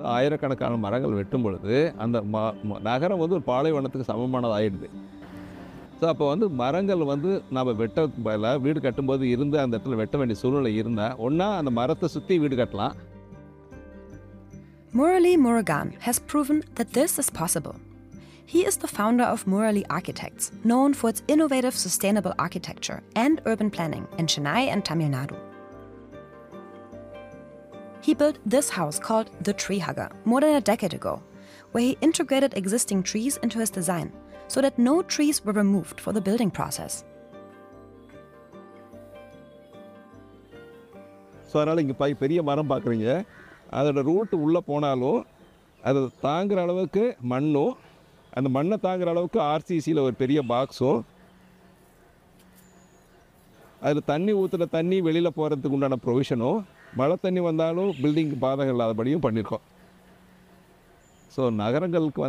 ஆயிரக்கணக்கான மரங்கள் வெட்டும் பொழுது அந்த ம ம- நகரம் வந்து ஒரு பாலைவனத்துக்கு சமமானது ஆயிடுது ஸோ அப்போ வந்து மரங்கள் வந்து நம்ம வெட்ட பதிலாக வீடு கட்டும்போது இருந்து அந்த இடத்துல வெட்ட வேண்டிய சூழ்நிலை இருந்தால் ஒன்றா அந்த மரத்தை சுற்றி வீடு கட்டலாம் Murali Murugan has proven that this is possible. He is the founder of Murali Architects, known for its innovative sustainable architecture and urban planning in Chennai and Tamil Nadu. He built this house called the Tree Hugger more than a decade ago, where he integrated existing trees into his design so that no trees were removed for the building process. So அதனால் இங்கே by பெரிய மரம் பார்க்குறீங்க அதோட route உள்ளே போனாலும் அதை தாங்குற அளவுக்கு மண்ணும் அந்த மண்ணை தாங்குற அளவுக்கு ஆர்சிசியில் ஒரு பெரிய பாக்ஸும் அதில் தண்ணி ஊற்றுன தண்ணி வெளியில் போகிறதுக்கு உண்டான ப்ரொவிஷனும் மழை தண்ணி வந்தாலும் பில்டிங் பாதகம் இல்லாதபடியும் பண்ணியிருக்கோம் ஸோ நகரங்களுக்கு வந்து